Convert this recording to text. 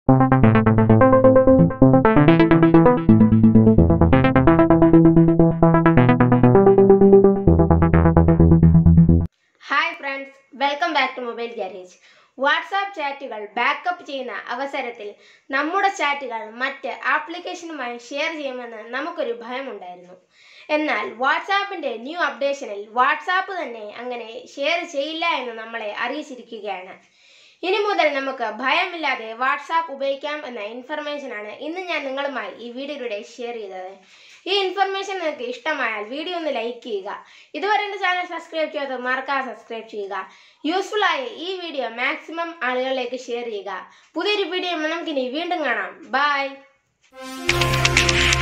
hi friends welcome back to mobile garage WhatsApp ചാറ്റുകൾ backup ചെയ്യുന്ന അവസരത്തിൽ നമ്മുടെ ചാറ്റുകൾ മറ്റ് ആപ്ലിക്കേഷനുമായി ഷെയർ ചെയ്യുമെന്ന് നമുക്കൊരു ഭയമുണ്ടായിരുന്നു എന്നാൽ വാട്സാപ്പിൻ്റെ ന്യൂ അപ്ഡേഷനിൽ വാട്സാപ്പ് തന്നെ അങ്ങനെ ഷെയർ ചെയ്യില്ല എന്ന് നമ്മളെ അറിയിച്ചിരിക്കുകയാണ് ഇനി മുതൽ നമുക്ക് ഭയമില്ലാതെ വാട്സാപ്പ് ഉപയോഗിക്കാം എന്ന ഇൻഫർമേഷനാണ് ഇന്ന് ഞാൻ നിങ്ങളുമായി ഈ വീഡിയോയിലൂടെ ഷെയർ ചെയ്തത് ഈ ഇൻഫർമേഷൻ നിങ്ങൾക്ക് ഇഷ്ടമായാൽ വീഡിയോ ഒന്ന് ലൈക്ക് ചെയ്യുക ഇതുവരെ എൻ്റെ ചാനൽ സബ്സ്ക്രൈബ് ചെയ്യാതെ മറക്കാതെ സബ്സ്ക്രൈബ് ചെയ്യുക യൂസ്ഫുൾ ആയ ഈ വീഡിയോ മാക്സിമം ആളുകളിലേക്ക് ഷെയർ ചെയ്യുക പുതിയൊരു വീഡിയോ നമുക്കിനി വീണ്ടും കാണാം ബൈ